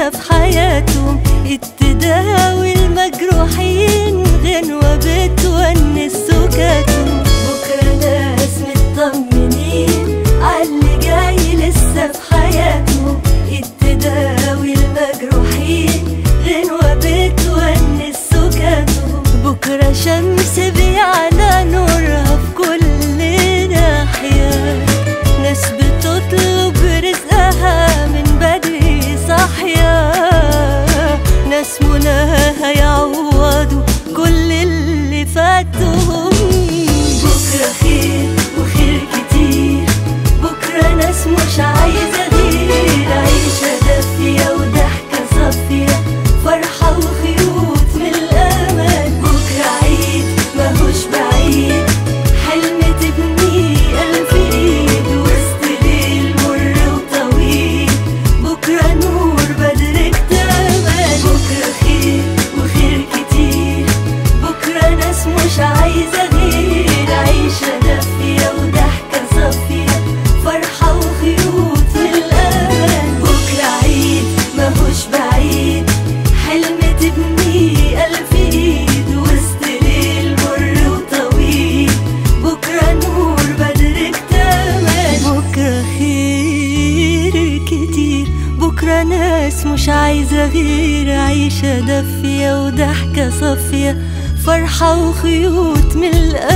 لسه في حياتهم التداوي المجروحين غنوة بتونس سكاتهم بكرة ناس مطمنين عاللي جاي لسه في حياتهم التداوي المجروحين غنوة بتونس سكاتهم بكرة شمس بيعلى نورها في كل ناحية ناس بتطلب رزقها من بدري صاحية ناس مناها يعوضوا كل اللي فاتهم بكرة خير وخير كتير بكرة ناس مش عايزة غير عيشة دافية وضحكة صافية فرحة وخيوط من الأمل بكرة عيد ماهوش بعيد حلم تبني ألف إيد وسط ليل مر وطويل بكرة نور بدر اكتمل بكرة خير وخير كتير بكرة ناس مش عايزة غير عيشة دافية وضحكة صافية فرحة وخيوط من الأمل بكرة عيد ماهوش بعيد حلم تبني ألف إيد وسط ليل مر وطويل بكرة نور بدر اكتمل بكرة خير كتير بكرة ناس مش عايزة غير عيشة دافية وضحكة صافية فرحة وخيوط من القلب